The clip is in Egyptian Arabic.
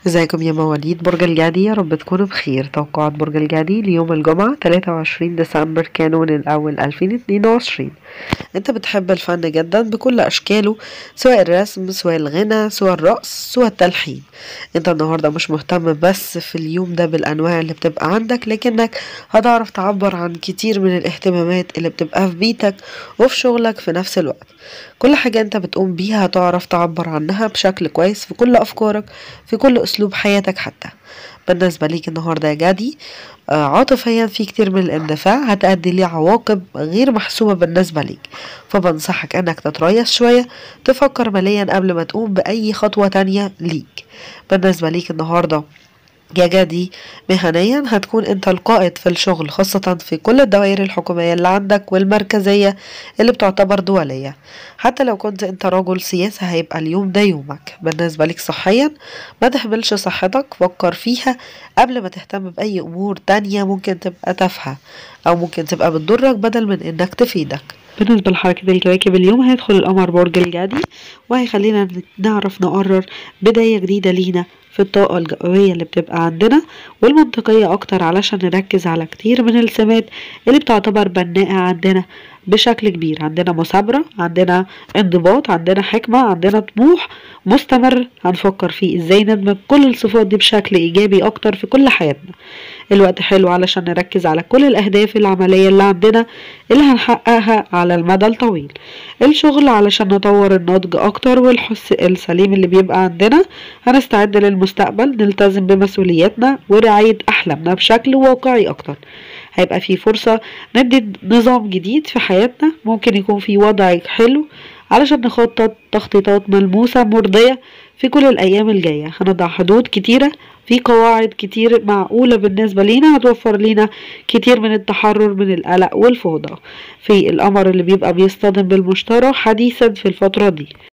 ازيكم يا مواليد برج الجدي يا رب تكونوا بخير توقعات برج الجدي ليوم الجمعة 23 ديسمبر كانون الأول 2022 انت بتحب الفن جدا بكل أشكاله سواء الرسم سواء الغنى سواء الرقص سواء التلحين انت النهاردة مش مهتم بس في اليوم ده بالأنواع اللي بتبقى عندك لكنك هتعرف تعبر عن كتير من الاهتمامات اللي بتبقى في بيتك وفي شغلك في نفس الوقت كل حاجة انت بتقوم بيها هتعرف تعبر عنها بشكل كويس في كل أفكارك في كل أسلوب حياتك حتى بالنسبة ليك النهاردة يا جدي آه، عاطفيا في كتير من الاندفاع هتأدي ليه عواقب غير محسوبة بالنسبة ليك فبنصحك انك تتريث شوية تفكر ماليا قبل ما تقوم بأي خطوة تانية ليك بالنسبة ليك النهاردة يا جدي مهنيا هتكون انت القائد في الشغل خاصة في كل الدوائر الحكومية اللي عندك والمركزية اللي بتعتبر دولية حتى لو كنت انت رجل سياسة هيبقى اليوم ده يومك بالنسبة لك صحيا ما تهملش صحتك فكر فيها قبل ما تهتم بأي أمور تانية ممكن تبقى تافهة أو ممكن تبقى بتضرك بدل من إنك تفيدك بالنسبة لحركة الكواكب اليوم هيدخل القمر برج الجدي وهيخلينا نعرف نقرر بداية جديدة لينا في الطاقة الجوية اللي بتبقى عندنا والمنطقية أكتر علشان نركز على كتير من السمات اللي بتعتبر بناءة عندنا بشكل كبير عندنا مثابرة عندنا انضباط عندنا حكمة عندنا طموح مستمر هنفكر فيه ازاي ندمج كل الصفات دي بشكل ايجابي اكتر في كل حياتنا الوقت حلو علشان نركز على كل الاهداف العملية اللي عندنا اللي هنحققها على المدى الطويل الشغل علشان نطور النضج اكتر والحس السليم اللي بيبقى عندنا هنستعد للمستقبل نلتزم بمسؤولياتنا ورعاية احلامنا بشكل واقعي اكتر هيبقى في فرصة ندي نظام جديد في حياتنا ممكن يكون في وضع حلو علشان نخطط تخطيطات ملموسة مرضية في كل الأيام الجاية هنضع حدود كتيرة في قواعد كتير معقولة بالنسبة لينا هتوفر لينا كتير من التحرر من القلق والفوضى في القمر اللي بيبقى بيصطدم بالمشتري حديثا في الفترة دي